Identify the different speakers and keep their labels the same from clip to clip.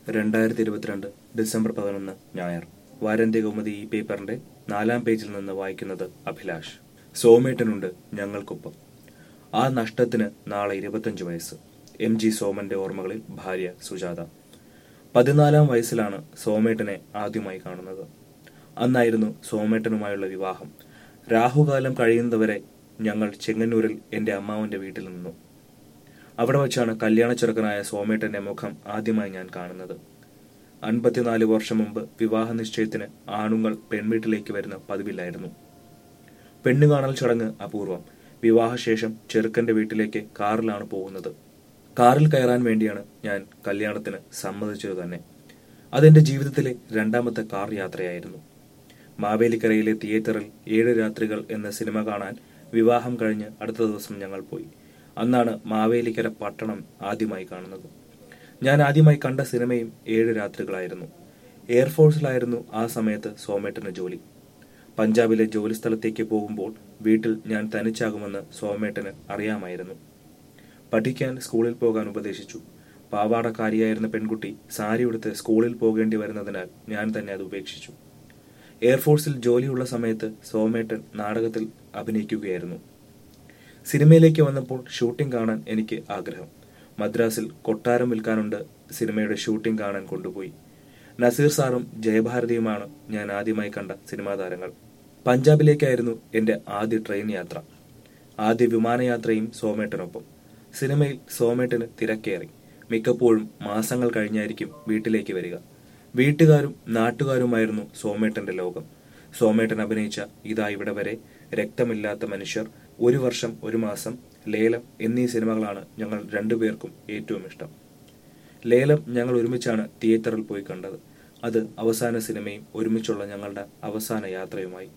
Speaker 1: രണ്ടായിരത്തി ഇരുപത്തിരണ്ട് ഡിസംബർ പതിനൊന്ന് ഞായർ വാരാന്ത്യ കൗമുദി ഈ പേപ്പറിന്റെ നാലാം പേജിൽ നിന്ന് വായിക്കുന്നത് അഭിലാഷ് സോമേട്ടനുണ്ട് ഞങ്ങൾക്കൊപ്പം ആ നഷ്ടത്തിന് നാളെ ഇരുപത്തഞ്ച് വയസ്സ് എം ജി സോമന്റെ ഓർമ്മകളിൽ ഭാര്യ സുജാത പതിനാലാം വയസ്സിലാണ് സോമേട്ടനെ ആദ്യമായി കാണുന്നത് അന്നായിരുന്നു സോമേട്ടനുമായുള്ള വിവാഹം രാഹുകാലം കഴിയുന്നതുവരെ ഞങ്ങൾ ചെങ്ങന്നൂരിൽ എന്റെ അമ്മാവന്റെ വീട്ടിൽ നിന്നു അവിടെ വച്ചാണ് കല്യാണ ചെറുക്കനായ സോമേട്ടന്റെ മുഖം ആദ്യമായി ഞാൻ കാണുന്നത് അൻപത്തിനാല് വർഷം മുമ്പ് വിവാഹ നിശ്ചയത്തിന് ആണുങ്ങൾ പെൺവീട്ടിലേക്ക് വരുന്ന പതിവില്ലായിരുന്നു പെണ്ണുകാണൽ ചടങ്ങ് അപൂർവം വിവാഹശേഷം ചെറുക്കന്റെ വീട്ടിലേക്ക് കാറിലാണ് പോകുന്നത് കാറിൽ കയറാൻ വേണ്ടിയാണ് ഞാൻ കല്യാണത്തിന് സമ്മതിച്ചത് തന്നെ അതെന്റെ ജീവിതത്തിലെ രണ്ടാമത്തെ കാർ യാത്രയായിരുന്നു മാവേലിക്കരയിലെ തിയേറ്ററിൽ ഏഴ് രാത്രികൾ എന്ന സിനിമ കാണാൻ വിവാഹം കഴിഞ്ഞ് അടുത്ത ദിവസം ഞങ്ങൾ പോയി അന്നാണ് മാവേലിക്കര പട്ടണം ആദ്യമായി കാണുന്നത് ഞാൻ ആദ്യമായി കണ്ട സിനിമയും ഏഴ് രാത്രികളായിരുന്നു എയർഫോഴ്സിലായിരുന്നു ആ സമയത്ത് സോമേട്ടന് ജോലി പഞ്ചാബിലെ ജോലി സ്ഥലത്തേക്ക് പോകുമ്പോൾ വീട്ടിൽ ഞാൻ തനിച്ചാകുമെന്ന് സോമേട്ടന് അറിയാമായിരുന്നു പഠിക്കാൻ സ്കൂളിൽ പോകാൻ ഉപദേശിച്ചു പാവാടക്കാരിയായിരുന്ന പെൺകുട്ടി സാരി ഉടുത്ത് സ്കൂളിൽ പോകേണ്ടി വരുന്നതിനാൽ ഞാൻ തന്നെ അത് ഉപേക്ഷിച്ചു എയർഫോഴ്സിൽ ജോലിയുള്ള സമയത്ത് സോമേട്ടൻ നാടകത്തിൽ അഭിനയിക്കുകയായിരുന്നു സിനിമയിലേക്ക് വന്നപ്പോൾ ഷൂട്ടിംഗ് കാണാൻ എനിക്ക് ആഗ്രഹം മദ്രാസിൽ കൊട്ടാരം വിൽക്കാനുണ്ട് സിനിമയുടെ ഷൂട്ടിംഗ് കാണാൻ കൊണ്ടുപോയി നസീർ സാറും ജയഭാരതിയുമാണ് ഞാൻ ആദ്യമായി കണ്ട സിനിമാ താരങ്ങൾ പഞ്ചാബിലേക്കായിരുന്നു എന്റെ ആദ്യ ട്രെയിൻ യാത്ര ആദ്യ വിമാനയാത്രയും സോമേട്ടനൊപ്പം സിനിമയിൽ സോമേട്ടന് തിരക്കേറി മിക്കപ്പോഴും മാസങ്ങൾ കഴിഞ്ഞായിരിക്കും വീട്ടിലേക്ക് വരിക വീട്ടുകാരും നാട്ടുകാരുമായിരുന്നു സോമേട്ടന്റെ ലോകം സോമേട്ടൻ അഭിനയിച്ച ഇതാ ഇവിടെ വരെ രക്തമില്ലാത്ത മനുഷ്യർ ഒരു വർഷം ഒരു മാസം ലേലം എന്നീ സിനിമകളാണ് ഞങ്ങൾ രണ്ടുപേർക്കും ഏറ്റവും ഇഷ്ടം ലേലം ഞങ്ങൾ ഒരുമിച്ചാണ് തിയേറ്ററിൽ പോയി കണ്ടത് അത് അവസാന സിനിമയും ഒരുമിച്ചുള്ള ഞങ്ങളുടെ അവസാന യാത്രയുമായി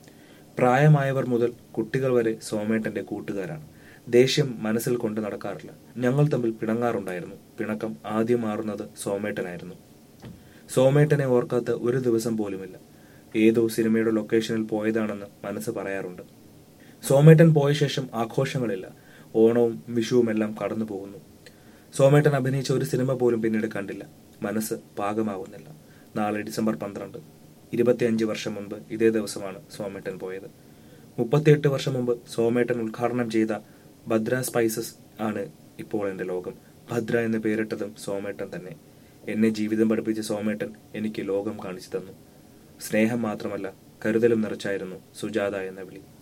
Speaker 1: പ്രായമായവർ മുതൽ കുട്ടികൾ വരെ സോമേട്ടന്റെ കൂട്ടുകാരാണ് ദേഷ്യം മനസ്സിൽ കൊണ്ട് നടക്കാറില്ല ഞങ്ങൾ തമ്മിൽ പിണങ്ങാറുണ്ടായിരുന്നു പിണക്കം ആദ്യം മാറുന്നത് സോമേട്ടനായിരുന്നു സോമേട്ടനെ ഓർക്കാത്ത ഒരു ദിവസം പോലുമില്ല ഏതോ സിനിമയുടെ ലൊക്കേഷനിൽ പോയതാണെന്ന് മനസ്സ് പറയാറുണ്ട് സോമേട്ടൻ പോയ ശേഷം ആഘോഷങ്ങളില്ല ഓണവും വിഷുവും എല്ലാം കടന്നു പോകുന്നു സോമേട്ടൻ അഭിനയിച്ച ഒരു സിനിമ പോലും പിന്നീട് കണ്ടില്ല മനസ്സ് പാകമാവുന്നില്ല നാളെ ഡിസംബർ പന്ത്രണ്ട് ഇരുപത്തിയഞ്ച് വർഷം മുൻപ് ഇതേ ദിവസമാണ് സോമേട്ടൻ പോയത് മുപ്പത്തിയെട്ട് വർഷം മുമ്പ് സോമേട്ടൻ ഉദ്ഘാടനം ചെയ്ത ഭദ്ര സ്പൈസസ് ആണ് ഇപ്പോൾ എന്റെ ലോകം ഭദ്ര എന്ന് പേരിട്ടതും സോമേട്ടൻ തന്നെ എന്നെ ജീവിതം പഠിപ്പിച്ച സോമേട്ടൻ എനിക്ക് ലോകം കാണിച്ചു തന്നു സ്നേഹം മാത്രമല്ല കരുതലും നിറച്ചായിരുന്നു സുജാത എന്ന വിളി